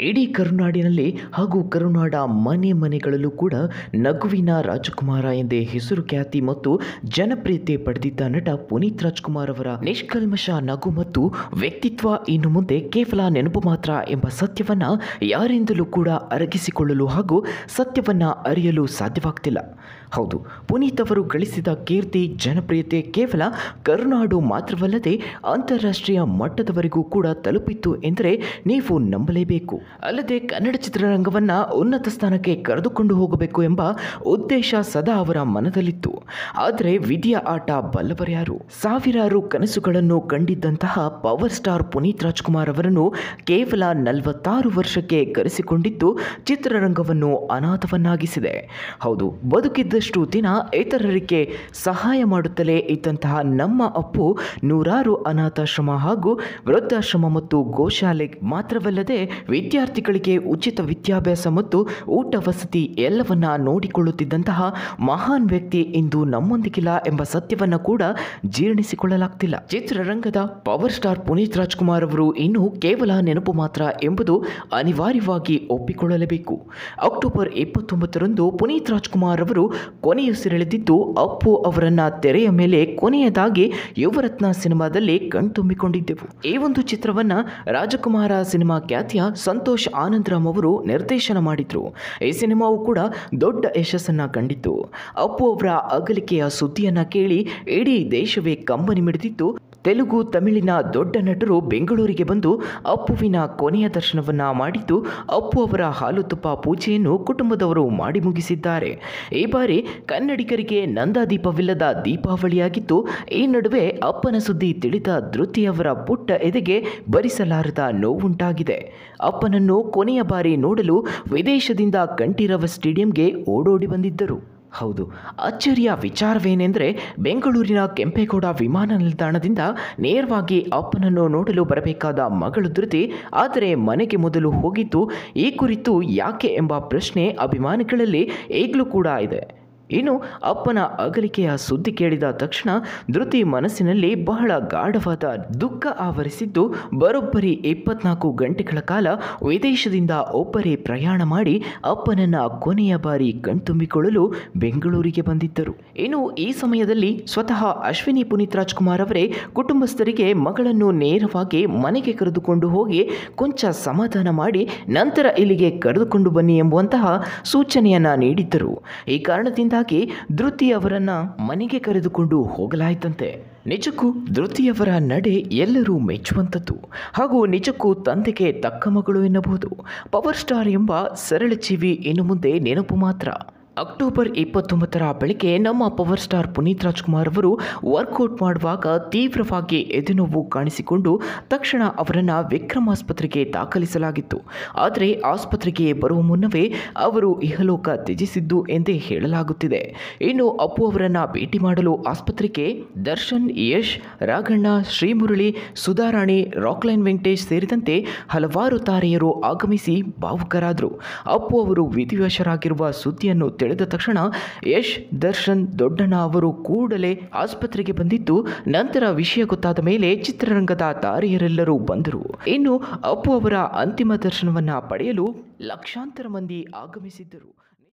ಇಡೀ ಕರುನಾಡಿನಲ್ಲಿ ಹಾಗೂ ಕರುನಾಡ ಮನೆ ಮನೆಗಳಲ್ಲೂ ಕೂಡ ನಗುವಿನ ರಾಜಕುಮಾರ ಎಂದೇ ಹೆಸರು ಖ್ಯಾತಿ ಮತ್ತು ಜನಪ್ರಿಯತೆ ಪಡೆದಿದ್ದ ನಟ ಪುನೀತ್ ರಾಜ್ಕುಮಾರ್ ಅವರ ನಿಷ್ಕಲ್ಮಶ ನಗು ಮತ್ತು ವ್ಯಕ್ತಿತ್ವ ಇನ್ನು ಮುಂದೆ ಕೇವಲ ನೆನಪು ಮಾತ್ರ ಎಂಬ ಸತ್ಯವನ್ನ ಯಾರಿಂದಲೂ ಕೂಡ ಅರಗಿಸಿಕೊಳ್ಳಲು ಹಾಗೂ ಸತ್ಯವನ್ನ ಅರಿಯಲು ಸಾಧ್ಯವಾಗ್ತಿಲ್ಲ ಹೌದು ಪುನೀತ್ ಅವರು ಗಳಿಸಿದ ಕೀರ್ತಿ ಜನಪ್ರಿಯತೆ ಕೇವಲ ಕರುನಾಡು ಮಾತ್ರವಲ್ಲದೆ ಅಂತಾರಾಷ್ಟ್ರೀಯ ಮಟ್ಟದವರೆಗೂ ಕೂಡ ತಲುಪಿತ್ತು ಎಂದರೆ ನೀವು ನಂಬಲೇಬೇಕು ಅಲ್ಲದೆ ಕನ್ನಡ ಚಿತ್ರರಂಗವನ್ನ ಉನ್ನತ ಸ್ಥಾನಕ್ಕೆ ಕರೆದುಕೊಂಡು ಹೋಗಬೇಕು ಎಂಬ ಉದ್ದೇಶ ಸದಾ ಅವರ ಮನದಲ್ಲಿತ್ತು ಆದರೆ ವಿಧಿಯ ಆಟ ಬಲ್ಲವರ್ಯಾರು ಸಾವಿರಾರು ಕನಸುಗಳನ್ನು ಕಂಡಿದ್ದಂತಹ ಪವರ್ ಸ್ಟಾರ್ ಪುನೀತ್ ರಾಜ್ಕುಮಾರ್ ಅವರನ್ನು ಕೇವಲ ನಲವತ್ತಾರು ವರ್ಷಕ್ಕೆ ಕರೆಸಿಕೊಂಡಿದ್ದು ಚಿತ್ರರಂಗವನ್ನು ಅನಾಥವನ್ನಾಗಿಸಿದೆ ಹೌದು ಬದುಕಿದ್ದಷ್ಟು ದಿನ ಇತರರಿಗೆ ಸಹಾಯ ಮಾಡುತ್ತಲೇ ಇದ್ದಂತಹ ನಮ್ಮ ಅಪ್ಪು ನೂರಾರು ಅನಾಥಾಶ್ರಮ ಹಾಗೂ ವೃದ್ಧಾಶ್ರಮ ಮತ್ತು ಗೋಶಾಲೆ ಮಾತ್ರವಲ್ಲದೆ ವಿದ್ಯಾರ್ಥಿಗಳಿಗೆ ಉಚಿತ ವಿದ್ಯಾಭ್ಯಾಸ ಮತ್ತು ಊಟ ವಸತಿ ಎಲ್ಲವನ್ನ ನೋಡಿಕೊಳ್ಳುತ್ತಿದ್ದಂತಹ ಮಹಾನ್ ವ್ಯಕ್ತಿ ಇಂದು ನಮ್ಮೊಂದಿಗಿಲ್ಲ ಎಂಬ ಸತ್ಯವನ್ನ ಕೂಡ ಜೀರ್ಣಿಸಿಕೊಳ್ಳಲಾಗ್ತಿಲ್ಲ ಚಿತ್ರರಂಗದ ಪವರ್ ಸ್ಟಾರ್ ಪುನೀತ್ ರಾಜ್ಕುಮಾರ್ ಅವರು ಇನ್ನು ಕೇವಲ ನೆನಪು ಮಾತ್ರ ಎಂಬುದು ಅನಿವಾರ್ಯವಾಗಿ ಒಪ್ಪಿಕೊಳ್ಳಲೇಬೇಕು ಅಕ್ಟೋಬರ್ ಇಪ್ಪತ್ತೊಂಬತ್ತರಂದು ಪುನೀತ್ ರಾಜ್ಕುಮಾರ್ ಅವರು ಕೊನೆಯುಸಿರೆಳೆದಿದ್ದು ಅಪ್ಪು ಅವರನ್ನ ತೆರೆಯ ಮೇಲೆ ಕೊನೆಯದಾಗಿ ಯುವರತ್ನ ಸಿನಿಮಾದಲ್ಲಿ ಕಣ್ತುಂಬಿಕೊಂಡಿದ್ದೆವು ಈ ಒಂದು ಚಿತ್ರವನ್ನ ರಾಜಕುಮಾರ ಸಿನಿಮಾ ಖ್ಯಾತಿಯ ಸಂತೋಷ್ ಆನಂದರಾಮ್ ಅವರು ನಿರ್ದೇಶನ ಮಾಡಿದ್ರು ಈ ಸಿನಿಮಾವು ಕೂಡ ದೊಡ್ಡ ಯಶಸ್ಸನ್ನ ಕಂಡಿತ್ತು ಅಪ್ಪು ಅವರ ಅಗಲಿಕೆಯ ಸುದ್ದಿಯನ್ನ ಕೇಳಿ ಇಡೀ ದೇಶವೇ ಕಂಬನಿ ಮಿಡಿದಿತ್ತು ತೆಲುಗು ತಮಿಳಿನ ದೊಡ್ಡ ನಟರು ಬೆಂಗಳೂರಿಗೆ ಬಂದು ಅಪ್ಪುವಿನ ಕೊನೆಯ ದರ್ಶನವನ್ನ ಮಾಡಿದ್ದು ಅಪ್ಪು ಅವರ ಹಾಲು ತುಪ್ಪ ಪೂಜೆಯನ್ನು ಕುಟುಂಬದವರು ಮಾಡಿ ಮುಗಿಸಿದ್ದಾರೆ ಈ ಬಾರಿ ಕನ್ನಡಿಗರಿಗೆ ನಂದಾದೀಪವಿಲ್ಲದ ದೀಪಾವಳಿಯಾಗಿತ್ತು ಈ ನಡುವೆ ಅಪ್ಪನ ಸುದ್ದಿ ತಿಳಿದ ಧೃತಿಯವರ ಪುಟ್ಟ ಎದೆಗೆ ಭರಿಸಲಾರದ ನೋವುಂಟಾಗಿದೆ ಅಪ್ಪನನ್ನು ಕೊನೆಯ ಬಾರಿ ನೋಡಲು ವಿದೇಶದಿಂದ ಕಂಠೀರವ ಸ್ಟೇಡಿಯಂಗೆ ಓಡೋಡಿ ಬಂದಿದ್ದರು ಹೌದು ಅಚ್ಚರಿಯ ವಿಚಾರವೇನೆಂದರೆ ಬೆಂಗಳೂರಿನ ಕೆಂಪೇಗೌಡ ವಿಮಾನ ನಿಲ್ದಾಣದಿಂದ ನೇರವಾಗಿ ಅಪ್ಪನನ್ನು ನೋಡಲು ಬರಬೇಕಾದ ಮಗಳು ಧೃತಿ ಆದರೆ ಮನೆಗೆ ಮೊದಲು ಹೋಗಿದ್ದು ಈ ಕುರಿತು ಯಾಕೆ ಎಂಬ ಪ್ರಶ್ನೆ ಅಭಿಮಾನಿಗಳಲ್ಲಿ ಈಗಲೂ ಕೂಡ ಇದೆ ಇನ್ನು ಅಪ್ಪನ ಅಗಲಿಕೆಯ ಸುದ್ದಿ ಕೇಳಿದ ತಕ್ಷಣ ಧೃತಿ ಮನಸ್ಸಿನಲ್ಲಿ ಬಹಳ ಗಾಢವಾದ ದುಃಖ ಆವರಿಸಿದ್ದು ಬರೋಬ್ಬರಿ ಇಪ್ಪತ್ನಾಲ್ಕು ಗಂಟೆಗಳ ಕಾಲ ವಿದೇಶದಿಂದ ಒಬ್ಬರೇ ಪ್ರಯಾಣ ಮಾಡಿ ಅಪ್ಪನನ್ನ ಕೊನೆಯ ಬಾರಿ ಕಣ್ತುಂಬಿಕೊಳ್ಳಲು ಬೆಂಗಳೂರಿಗೆ ಬಂದಿದ್ದರು ಇನ್ನು ಈ ಸಮಯದಲ್ಲಿ ಸ್ವತಃ ಅಶ್ವಿನಿ ಪುನೀತ್ ರಾಜ್ಕುಮಾರ್ ಅವರೇ ಕುಟುಂಬಸ್ಥರಿಗೆ ಮಗಳನ್ನು ನೇರವಾಗಿ ಮನೆಗೆ ಕರೆದುಕೊಂಡು ಹೋಗಿ ಕೊಂಚ ಸಮಾಧಾನ ಮಾಡಿ ನಂತರ ಇಲ್ಲಿಗೆ ಕರೆದುಕೊಂಡು ಬನ್ನಿ ಎಂಬುವಂತಹ ಸೂಚನೆಯನ್ನ ನೀಡಿದ್ದರು ಈ ಕಾರಣದಿಂದಾಗಿ ಧೃತಿ ಅವರನ್ನ ಮನೆಗೆ ಕರೆದುಕೊಂಡು ಹೋಗಲಾಯಿತಂತೆ ನಿಜಕ್ಕೂ ಧೃತಿಯವರ ನಡೆ ಎಲ್ಲರೂ ಮೆಚ್ಚುವಂಥದ್ದು ಹಾಗೂ ನಿಜಕ್ಕೂ ತಂದೆಗೆ ತಕ್ಕ ಮಗಳು ಎನ್ನಬಹುದು ಪವರ್ ಸ್ಟಾರ್ ಎಂಬ ಸರಳ ಜೀವಿ ಇನ್ನು ಮುಂದೆ ನೆನಪು ಮಾತ್ರ ಅಕ್ಟೋಬರ್ ಇಪ್ಪತ್ತೊಂಬತ್ತರ ಬೆಳಗ್ಗೆ ನಮ್ಮ ಪವರ್ ಸ್ಟಾರ್ ಪುನೀತ್ ರಾಜ್ಕುಮಾರ್ ಅವರು ವರ್ಕೌಟ್ ಮಾಡುವಾಗ ತೀವ್ರವಾಗಿ ಎದೆನೋವು ಕಾಣಿಸಿಕೊಂಡು ತಕ್ಷಣ ಅವರನ್ನು ವಿಕ್ರಮ್ ಆಸ್ಪತ್ರೆಗೆ ದಾಖಲಿಸಲಾಗಿತ್ತು ಆದರೆ ಆಸ್ಪತ್ರೆಗೆ ಬರುವ ಮುನ್ನವೇ ಅವರು ಇಹಲೋಕ ತ್ಯಜಿಸಿದ್ದು ಎಂದೇ ಹೇಳಲಾಗುತ್ತಿದೆ ಇನ್ನು ಅಪ್ಪು ಅವರನ್ನು ಭೇಟಿ ಮಾಡಲು ಆಸ್ಪತ್ರೆಗೆ ದರ್ಶನ್ ಯಶ್ ರಾಘಣ್ಣ ಶ್ರೀಮುರಳಿ ಸುಧಾರಾಣಿ ರಾಕ್ಲೈನ್ ವೆಂಕಟೇಶ್ ಸೇರಿದಂತೆ ಹಲವಾರು ತಾರೆಯರು ಆಗಮಿಸಿ ಭಾವುಕರಾದರು ಅಪ್ಪು ಅವರು ವಿಧಿವಶರಾಗಿರುವ ಸುದ್ದಿಯನ್ನು ತಿಳಿದ ತಕ್ಷಣ ಯಶ್ ದರ್ಶನ್ ದೊಡ್ಡಣ್ಣ ಅವರು ಕೂಡಲೇ ಆಸ್ಪತ್ರೆಗೆ ಬಂದಿದ್ದು ನಂತರ ವಿಷಯ ಗೊತ್ತಾದ ಮೇಲೆ ಚಿತ್ರರಂಗದ ತಾರೆಯರೆಲ್ಲರೂ ಬಂದರು ಇನ್ನು ಅಪ್ಪು ಅವರ ಅಂತಿಮ ದರ್ಶನವನ್ನ ಪಡೆಯಲು ಲಕ್ಷಾಂತರ ಮಂದಿ ಆಗಮಿಸಿದ್ದರು